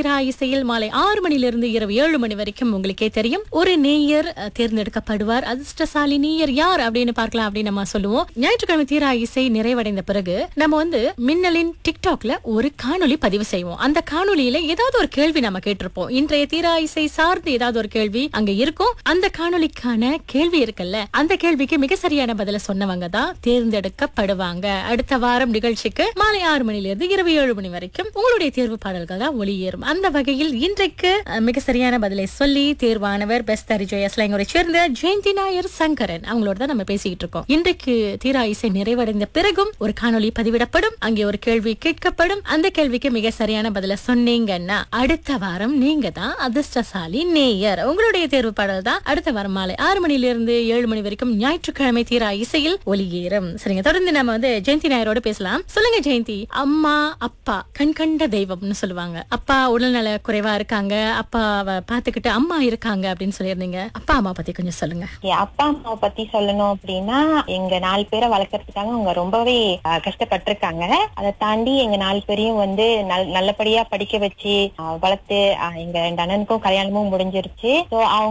தீரா இசையில் மாலை ஆறு மணிலிருந்து இரவு ஏழு மணி வரைக்கும் உங்களுக்கே தெரியும் ஒரு நேயர் அஹ், தேர்ந்தெடுக்கப்படுவார் அதிர்ஷ்டசாலி நேயர் யார் அப்படின்னு பார்க்கலாம் அப்படின்னு நம்ம சொல்லுவோம் ஞாயிற்றுக்கிழமை தீரா இசை நிறைவடைந்த பிறகு நம்ம வந்து மின்னலின் டிக்டாக்ல ஒரு காணொளி பதிவு செய்வோம் அந்த காணொளியில ஏதாவது ஒரு கேள்வி நம்ம கேட்டிருப்போம் இன்றைய தீரா இசை சார்ந்து ஏதாவது ஒரு கேள்வி அங்க இருக்கும் அந்த காணொளிக்கான கேள்வி இருக்குல்ல அந்த கேள்விக்கு மிக சரியான பதில சொன்னவங்க தான் தேர்ந்தெடுக்கப்படுவாங்க அடுத்த வாரம் நிகழ்ச்சிக்கு மாலை ஆறு மணில இருந்து இரவு ஏழு மணி வரைக்கும் உங்களுடைய தேர்வு பாடல்கள் தான் ஒளியேறும் அந்த வகையில் இன்றைக்கு அஹ், மிக சரியான பதிலை சொல்லி தேர்வானவர் பெஸ்ட் அரிஜோய் அஸ்லாங்கரை சேர்ந்த ஜெயந்தி நாயர் சங்கரன் அவங்களோட தான் நம்ம பேசிக்கிட்டு இருக்கோம் இன்றைக்கு தீரா இசை நிறைவடைந்த பிறகும் ஒரு காணொளி பதிவிடப்படும் அங்கே ஒரு கேள்வி கேட்கப்படும் அந்த கேள்விக்கு மிக சரியான பதில சொன்னீங்கன்னா அடுத்த வாரம் நீங்க தான் அதிர்ஷ்டசாலி நேயர் உங்களுடைய தேர்வு பாடல் தான் அடுத்த வாரம் மாலை ஆறு மணிலிருந்து ஏழு மணி வரைக்கும் ஞாயிற்றுக்கிழமை தீரா இசையில் ஒளியேறும் சரிங்க தொடர்ந்து நம்ம வந்து ஜெயந்தி நாயரோட பேசலாம் சொல்லுங்க ஜெயந்தி அம்மா அப்பா கண் கண்ட தெய்வம்னு சொல்லுவாங்க அப்பா உடல்நல குறைவா இருக்காங்க அப்பாவை பாத்துக்கிட்டு அம்மா இருக்காங்க அப்படின்னு சொல்லியிருந்தீங்க அப்பா அம்மா பத்தி கொஞ்சம் சொல்லுங்க என் அப்பா அம்மாவை பத்தி சொல்லணும் அப்படின்னா எங்க நாலு பேரை வளர்க்கறதுக்காக அவங்க ரொம்பவே அஹ், கஷ்டப்பட்டிருக்காங்க அதை தாண்டி எங்க நாலு பேரையும் வந்து நல்- நல்லபடியா படிக்க வச்சு அஹ், வளர்த்து அஹ், எங்க ரெண்டு அண்ணனுக்கும் கல்யாணமும் முடிஞ்சிருச்சு ஸோ அவங்க